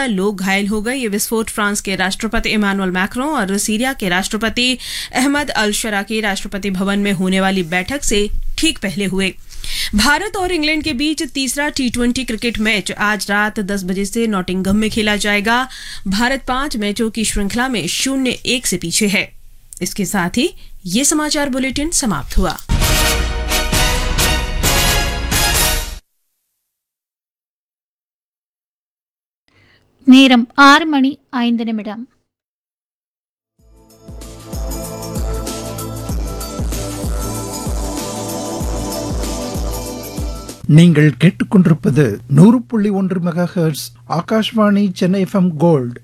बारह लोग घायल हो गए ये विस्फोट फ्रांस के राष्ट्रपति इमानुअल मैक्रों और सीरिया के राष्ट्रपति अहमद अल शरा के राष्ट्रपति भवन में होने वाली बैठक से ठीक पहले हुए भारत और इंग्लैंड के बीच तीसरा टी ट्वेंटी क्रिकेट मैच आज रात 10 बजे से नॉटिंगहम में खेला जाएगा भारत पांच मैचों की श्रृंखला में शून्य एक से पीछे है इसके साथ ही ये समाचार बुलेटिन समाप्त हुआ நேரம் ஆறு மணி ஐந்து நிமிடம் நீங்கள் கேட்டுக்கொண்டிருப்பது நூறு புள்ளி ஒன்று megahertz Akashvani Chennai FM gold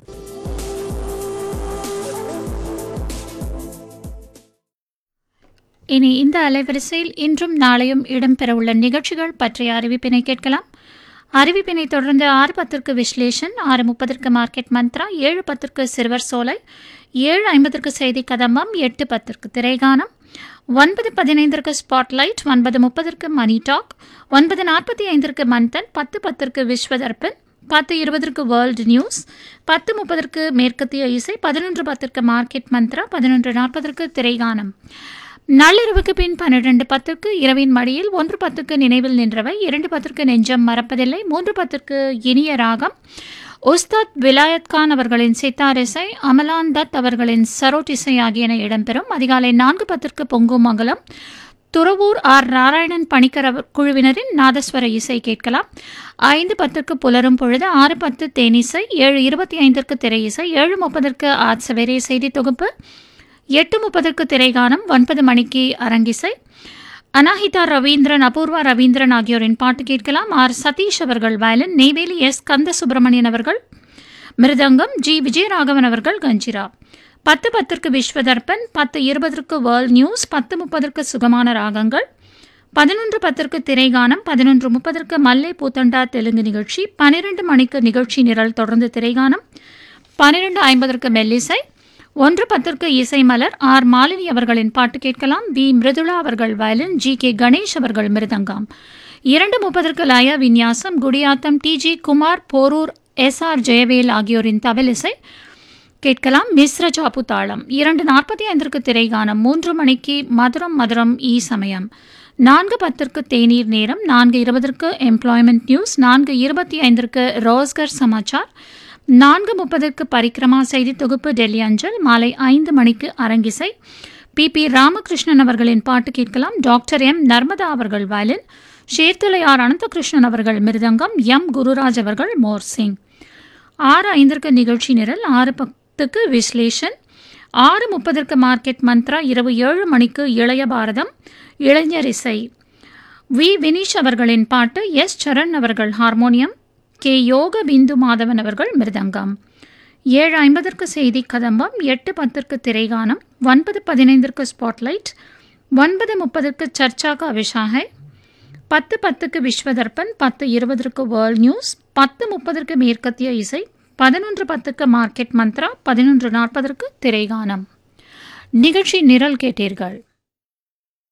இனி இந்த அலைவரிசையில் இன்றும் நாளையும் இடம்பெறவுள்ள நிகழ்ச்சிகள் பற்றிய அறிவிப்பினை கேட்கலாம் அறிவிப்பினை தொடர்ந்து ஆறு பத்திற்கு விஸ்லேஷன் ஆறு முப்பதற்கு மார்க்கெட் மந்த்ரா ஏழு பத்திற்கு சிறுவர் சோலை ஏழு ஐம்பதற்கு செய்தி கதம்பம் எட்டு பத்திற்கு திரைகானம் ஒன்பது பதினைந்திற்கு ஸ்பாட்லைட் ஒன்பது முப்பதற்கு மணி டாக் ஒன்பது நாற்பத்தி ஐந்திற்கு மந்தன் பத்து பத்திற்கு விஸ்வதர்பன் பத்து இருபதற்கு வேர்ல்டு நியூஸ் பத்து முப்பதற்கு மேற்கத்திய இசை பதினொன்று பத்திற்கு மார்க்கெட் மந்த்ரா பதினொன்று நாற்பதற்கு திரைகானம் நள்ளிரவுக்கு பின் பன்னிரண்டு பத்திற்கு இரவின் மடியில் ஒன்று பத்துக்கு நினைவில் நின்றவை இரண்டு பத்திற்கு நெஞ்சம் மறப்பதில்லை மூன்று பத்திற்கு இனிய ராகம் உஸ்தாத் விலாயத் கான் அவர்களின் சித்தார் இசை அமலான் தத் அவர்களின் சரோட் இசை ஆகியன இடம்பெறும் அதிகாலை நான்கு பத்திற்கு பொங்கும் மங்கலம் துறவூர் ஆர் நாராயணன் பணிக்கர் அவர் குழுவினரின் நாதஸ்வர இசை கேட்கலாம் ஐந்து பத்திற்கு புலரும் பொழுது ஆறு பத்து தேனிசை ஏழு இருபத்தி ஐந்திற்கு திரை இசை ஏழு முப்பதற்கு ஆட்சவேரே செய்தி தொகுப்பு எட்டு முப்பதற்கு திரைகானம் ஒன்பது மணிக்கு அரங்கிசை அனாஹிதா ரவீந்திரன் அபூர்வா ரவீந்திரன் ஆகியோரின் பாட்டு கேட்கலாம் ஆர் சதீஷ் அவர்கள் வயலின் நெய்வேலி எஸ் கந்த சுப்பிரமணியன் அவர்கள் மிருதங்கம் ஜி விஜயராகவன் அவர்கள் கஞ்சிரா பத்து பத்திற்கு விஸ்வதர்பன் பத்து இருபதற்கு வேர்ல்ட் நியூஸ் பத்து முப்பதற்கு சுகமான ராகங்கள் பதினொன்று பத்திற்கு திரைகானம் பதினொன்று முப்பதற்கு மல்லை பூத்தண்டா தெலுங்கு நிகழ்ச்சி பன்னிரண்டு மணிக்கு நிகழ்ச்சி நிரல் தொடர்ந்து திரைகானம் பன்னிரண்டு ஐம்பதற்கு மெல்லிசை ஒன்று பத்திற்கு இசை மலர் ஆர் மாலினி அவர்களின் பாட்டு கேட்கலாம் வி மிருதுளா அவர்கள் வயலின் ஜி கே கணேஷ் அவர்கள் மிருதங்கம் இரண்டு முப்பதற்கு லய விந்யாசம் Gudiyatham T G Kumar Porur S R Jayavel ஆகியோரின் தபலிசை கேட்கலாம் மிஸ்ர சாப்பு தாளம் இரண்டு நாற்பத்தி ஐந்திற்கு திரைகானம் மூன்று மணிக்கு மதுரம் மதுரம் ஈ சமயம் நான்கு பத்திற்கு தேநீர் நேரம் நான்கு இருபதற்கு எம்ப்ளாய்மெண்ட் நியூஸ் நான்கு இருபத்தி ஐந்திற்கு ரோஸ்கர் சமாச்சார் நான்கு முப்பதற்கு பரிக்கிரமா செய்தி தொகுப்பு டெல்லி அஞ்சல் மாலை ஐந்து மணிக்கு அரங்கிசை பி பி ராமகிருஷ்ணன் அவர்களின் பாட்டு கேட்கலாம் டாக்டர் எம் நர்மதா அவர்கள் வயலின் ஷேர்தலையார் அனந்தகிருஷ்ணன் அவர்கள் மிருதங்கம் எம் குருராஜ் அவர்கள் மோர் சிங் ஆறு ஐந்திற்கு நிகழ்ச்சி நிரல் ஆறு பத்துக்கு விஸ்லேஷன் ஆறு முப்பதற்கு மார்க்கெட் மந்த்ரா இரவு ஏழு மணிக்கு இளைய பாரதம் இளைஞர் இசை வி வினீஷ் அவர்களின் பாட்டு எஸ் சரண் அவர்கள் ஹார்மோனியம் கே யோக பிந்து மாதவன் அவர்கள் மிருதங்கம் ஏழு ஐம்பதற்கு செய்தி கதம்பம் எட்டு பத்திற்கு திரைகானம் ஒன்பது பதினைந்திற்கு ஸ்பாட்லைட் ஒன்பது முப்பதற்கு சர்ச்சாக அபிஷாகை பத்து பத்துக்கு விஸ்வதர்பன் பத்து இருபதற்கு வேர்ல்ட் நியூஸ் பத்து முப்பதற்கு மேற்கத்திய இசை பதினொன்று பத்துக்கு மார்க்கெட் மந்த்ரா பதினொன்று நாற்பதற்கு திரைகானம் நிகழ்ச்சி நிரல் கேட்டீர்கள்